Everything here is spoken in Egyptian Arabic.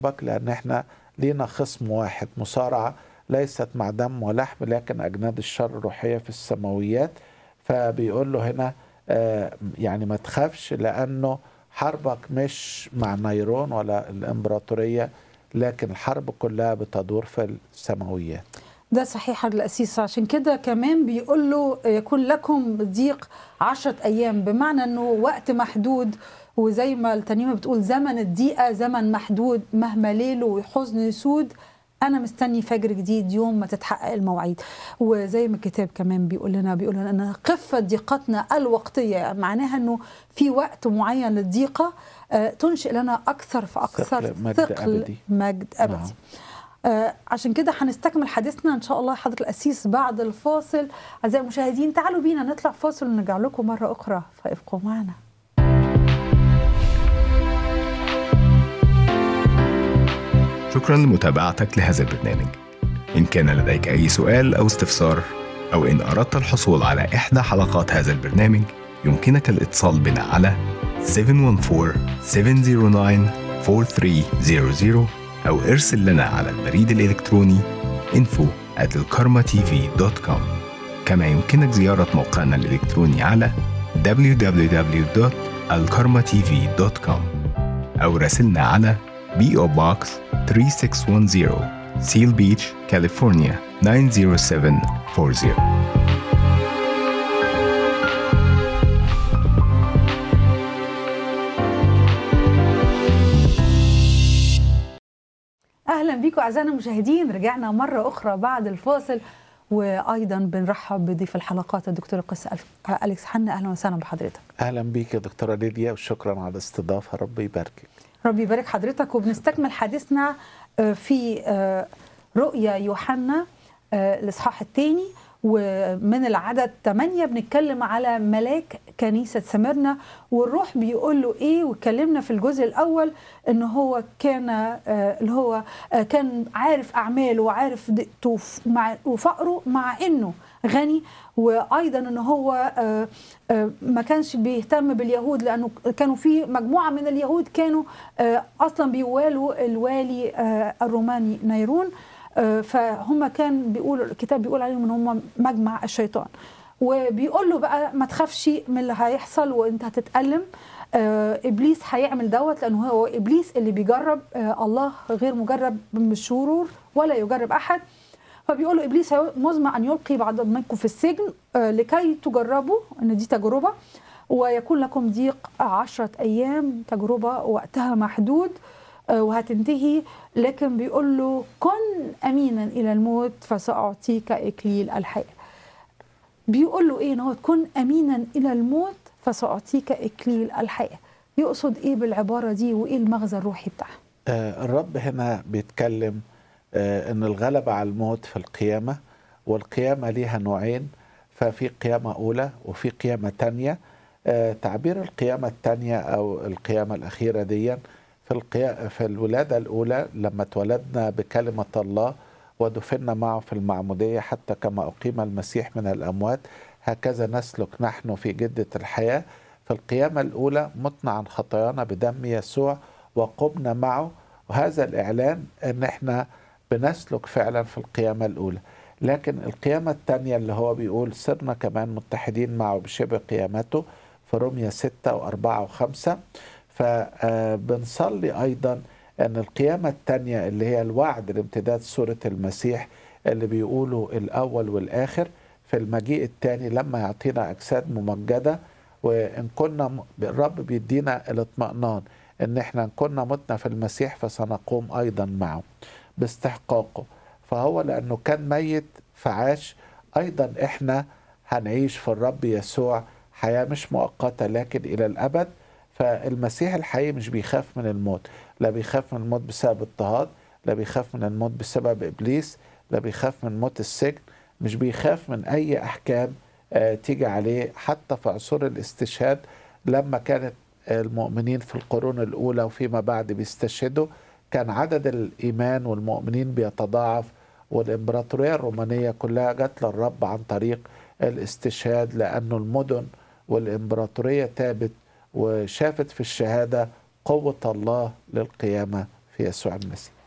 بك لأن احنا لينا خصم واحد مصارعة ليست مع دم ولحم لكن أجناد الشر الروحية في السماويات فبيقول له هنا آه، يعني ما تخافش لأنه حربك مش مع نيرون ولا الإمبراطورية لكن الحرب كلها بتدور في السماويات ده صحيح الأسيس عشان كده كمان بيقول له يكون لكم ضيق عشرة أيام بمعنى أنه وقت محدود وزي ما الترنيمة بتقول زمن الضيقة زمن محدود مهما ليله وحزن يسود أنا مستني فجر جديد يوم ما تتحقق المواعيد وزي ما الكتاب كمان بيقول لنا بيقول لنا أن قفة ضيقتنا الوقتية معناها أنه في وقت معين للضيقة آه، تنشئ لنا أكثر فأكثر ثقل مجد ثقل أبدي. مجد أبدي نعم. آه، عشان كده هنستكمل حديثنا ان شاء الله حضرة القسيس بعد الفاصل اعزائي المشاهدين تعالوا بينا نطلع فاصل ونرجع لكم مره اخرى فابقوا معنا شكرا لمتابعتك لهذا البرنامج إن كان لديك أي سؤال أو استفسار أو إن أردت الحصول على إحدى حلقات هذا البرنامج يمكنك الاتصال بنا على 714-709-4300 أو ارسل لنا على البريد الإلكتروني info at الكارما كما يمكنك زيارة موقعنا الإلكتروني على www.alkarmatv.com أو راسلنا على PO Box 3610 Seal Beach, California 90740 اهلا بيكم اعزائنا المشاهدين رجعنا مره اخرى بعد الفاصل وايضا بنرحب بضيف الحلقات الدكتور القس ألف- اليكس حنا اهلا وسهلا بحضرتك أهلا بيك يا دكتورة ليديا وشكرا على الاستضافة رب يباركك ربي يبارك حضرتك وبنستكمل حديثنا آه، في آه، رؤيا يوحنا آه، الاصحاح الثاني ومن العدد 8 بنتكلم على ملاك كنيسة سمرنا والروح بيقول له ايه واتكلمنا في الجزء الاول ان هو كان آه، اللي هو آه، كان عارف اعماله وعارف ضيقته وف- مع- وفقره مع انه غني وايضا ان هو آه، آه، ما كانش بيهتم باليهود لانه كانوا في مجموعه من اليهود كانوا آه، اصلا بيوالوا الوالي آه، الروماني نيرون آه، فهم كان بيقول الكتاب بيقول عليهم ان هم مجمع الشيطان وبيقول له بقى ما تخافش من اللي هيحصل وانت هتتألم آه، ابليس هيعمل دوت لانه هو ابليس اللي بيجرب آه، الله غير مجرب بالشرور ولا يجرب احد فبيقول له ابليس مزمع ان يلقي بعض منكم في السجن آه، لكي تجربوا ان دي تجربه ويكون لكم ضيق عشرة ايام تجربه وقتها محدود آه، وهتنتهي لكن بيقول له كن امينا الى الموت فساعطيك اكليل الحياه بيقول له ايه ان هو تكون امينا الى الموت فساعطيك اكليل الحياه يقصد ايه بالعباره دي وايه المغزى الروحي بتاعها آه، الرب هنا بيتكلم آه، ان الغلبة على الموت في القيامة والقيامة ليها نوعين ففي قيامة أولى وفي قيامة تانية آه، تعبير القيامة التانية أو القيامة الأخيرة دي في القيا... في الولادة الأولى لما اتولدنا بكلمة الله ودفنا معه في المعمودية حتى كما أقيم المسيح من الأموات هكذا نسلك نحن في جدة الحياة في القيامة الأولى متنا عن خطايانا بدم يسوع وقمنا معه وهذا الإعلان أن احنا بنسلك فعلا في القيامة الأولى لكن القيامة الثانية اللي هو بيقول صرنا كمان متحدين معه بشبه قيامته في رومية ستة وأربعة وخمسة فبنصلي أيضا أن القيامة الثانية اللي هي الوعد لامتداد صورة المسيح اللي بيقولوا الأول والآخر في المجيء الثاني لما يعطينا أجساد ممجدة وإن كنا م- الرب بيدينا الاطمئنان إن إحنا إن كنا متنا في المسيح فسنقوم أيضا معه باستحقاقه فهو لأنه كان ميت فعاش أيضا إحنا هنعيش في الرب يسوع حياة مش مؤقتة لكن إلى الأبد فالمسيح الحقيقي مش بيخاف من الموت لا بيخاف من الموت بسبب اضطهاد لا بيخاف من الموت بسبب إبليس لا بيخاف من موت السجن مش بيخاف من أي أحكام آه، تيجي عليه حتى في عصور الاستشهاد لما كانت المؤمنين في القرون الأولى وفيما بعد بيستشهدوا كان عدد الإيمان والمؤمنين بيتضاعف والإمبراطورية الرومانية كلها جت للرب عن طريق الاستشهاد لأنه المدن والإمبراطورية تابت وشافت في الشهادة قوة الله للقيامة في في يسوع المسيح